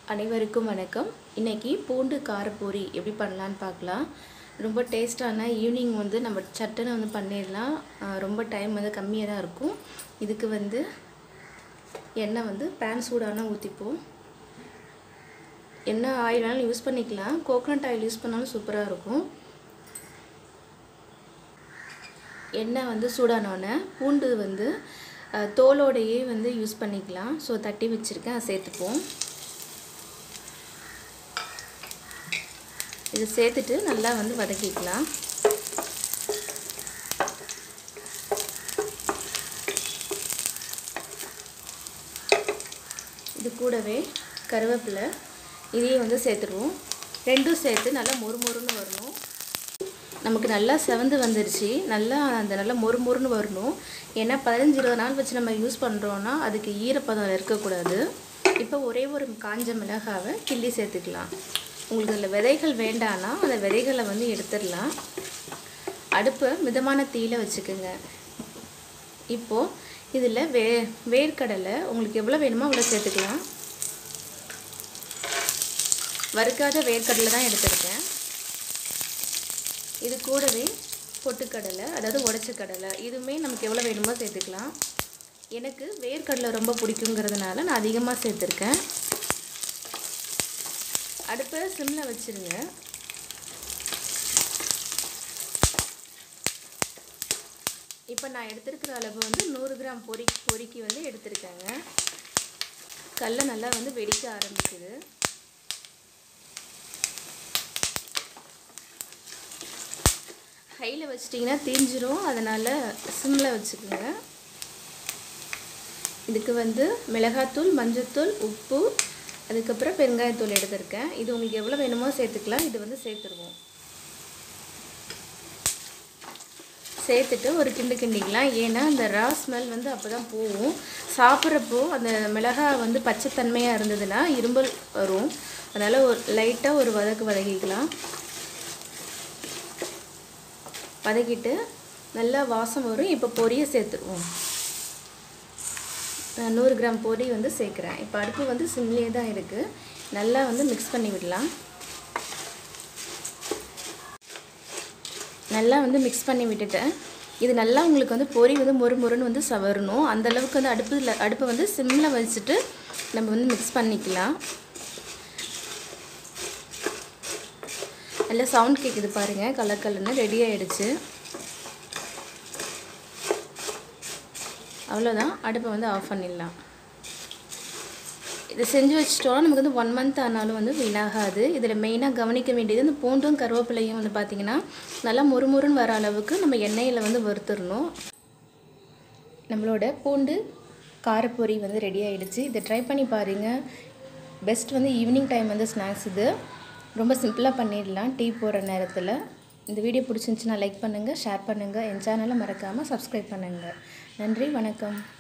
அனைவருக்கும் வணக்கம் இன்னைக்கு பூண்டு காரப்பூரி எப்படி பண்ணலான்னு பார்க்கலாம் ரொம்ப டேஸ்டான ஈவினிங் வந்து நம்ம சட்டுன்னு வந்து பண்ணிடலாம் ஆஹ் ரொம்ப டைம் வந்து கம்மியாக தான் இருக்கும் இதுக்கு வந்து எண்ணெய் வந்து பேன் சூடான ஊற்றிப்போம் என்ன ஆயில் வேணாலும் யூஸ் பண்ணிக்கலாம் கோகனட் ஆயில் யூஸ் பண்ணாலும் சூப்பராக இருக்கும் எண்ணெய் வந்து சூடானோடனே பூண்டு வந்து அஹ், தோலோடையே வந்து யூஸ் பண்ணிக்கலாம் ஸோ தட்டி வச்சுருக்கேன் அதை சேர்த்துப்போம் இது சேர்த்துட்டு நல்லா வந்து வதக்கிக்கலாம் இது கூடவே கருவேப்பிலை இதையும் வந்து சேர்த்துருவோம் ரெண்டும் சேர்த்து நல்லா மொறு மொறுன்னு வரணும் நமக்கு நல்லா செவந்து வந்துருச்சு நல்லா அந்த நல்லா மொறு மொறுன்னு வரணும் ஏன்னா பதினஞ்சு இருபது நாள் வச்சு நம்ம யூஸ் பண்ணுறோன்னா அதுக்கு ஈரப்பதம் இருக்கக்கூடாது இப்போ ஒரே ஒரு காஞ்ச மிளகாவை கிள்ளி சேர்த்துக்கலாம் உங்களுக்கு அதில் விதைகள் வேண்டான்னா அந்த விதைகளை வந்து எடுத்துடலாம் அடுப்பை மிதமான தீயில வச்சுக்கோங்க இப்போது இதில் வே வேர்க்கடலை உங்களுக்கு எவ்வளோ வேணுமோ அவ்வளோ சேர்த்துக்கலாம் வறுக்காத வேர்க்கடலை தான் எடுத்திருக்கேன் இது கூடவே பொட்டுக்கடலை அதாவது உடச்ச கடலை இதுவுமே நமக்கு எவ்வளோ வேணுமோ சேர்த்துக்கலாம் எனக்கு வேர்க்கடலை ரொம்ப பிடிக்குங்கிறதுனால நான் அதிகமாக சேர்த்துருக்கேன் அடுப்பை சிம்மில் வச்சுருங்க இப்போ நான் எடுத்திருக்கிற அளவு வந்து நூறு கிராம் பொரி பொரிக்கி வந்து எடுத்திருக்கேங்க கடல நல்லா வந்து வெடிக்க ஆரம்பிக்குது ஹையில் வச்சிட்டிங்கன்னா தீஞ்சிரும் அதனால் சிம்மில் வச்சுக்கோங்க இதுக்கு வந்து மிளகாத்தூள் மஞ்சத்தூள் உப்பு அதுக்கப்புறம் பெருங்காயத்தூள் எடுத்திருக்கேன் இது உங்களுக்கு எவ்வளோ வேணுமோ சேர்த்துக்கலாம் இது வந்து சேர்த்துருவோம் சேர்த்துட்டு ஒரு கிண்டு கிண்டிக்கலாம் ஏன்னா அந்த ரா ஸ்மெல் வந்து அப்போ தான் போகும் சாப்பிட்றப்போ அந்த மிளகாய் வந்து பச்சைத்தன்மையாக இருந்ததுன்னா இரும்பல் வரும் அதனால் ஒரு லைட்டாக ஒரு வதக்கு வதக்கிக்கலாம் வதக்கிட்டு நல்லா வாசம் வரும் இப்போ பொரியை சேர்த்துருவோம் நான் நூறு கிராம் பொரி வந்து சேர்க்குறேன் இப்போ அடுப்பு வந்து சிம்லேயே தான் இருக்குது நல்லா வந்து மிக்ஸ் பண்ணி விடலாம் நல்லா வந்து மிக்ஸ் பண்ணி விட்டுட்டேன் இது நல்லா உங்களுக்கு வந்து பொரி வந்து மொறு மொறுன்னு வந்து சவரணும் அந்த அளவுக்கு வந்து அடுப்பில் அடுப்பை வந்து சிம்மில் வச்சுட்டு நம்ம வந்து மிக்ஸ் பண்ணிக்கலாம் நல்லா சவுண்ட் கேட்குது பாருங்கள் கலர் கலர்னு ரெடி ஆகிடுச்சு அவ்வளோதான் அடுப்பை வந்து ஆஃப் பண்ணிடலாம் இதை செஞ்சு வச்சிட்டோம்னா நமக்கு வந்து ஒன் மந்த் ஆனாலும் வந்து வீணாகாது இதில் மெயினாக கவனிக்க வேண்டியது இந்த பூண்டும் கருவேப்பிலையும் வந்து பார்த்திங்கன்னா நல்லா முறுமுறுன்னு வர அளவுக்கு நம்ம எண்ணெயில் வந்து வறுத்துடணும் நம்மளோட பூண்டு காரப்பொரி வந்து ரெடி ஆகிடுச்சு இதை ட்ரை பண்ணி பாருங்கள் பெஸ்ட் வந்து ஈவினிங் டைம் வந்து ஸ்நாக்ஸ் இது ரொம்ப சிம்பிளாக பண்ணிடலாம் டீ போடுற நேரத்தில் இந்த வீடியோ பிடிச்சிருந்துச்சுன்னா லைக் பண்ணுங்கள் ஷேர் பண்ணுங்கள் என் சேனலை மறக்காமல் சப்ஸ்கிரைப் பண்ணுங்கள் நன்றி வணக்கம்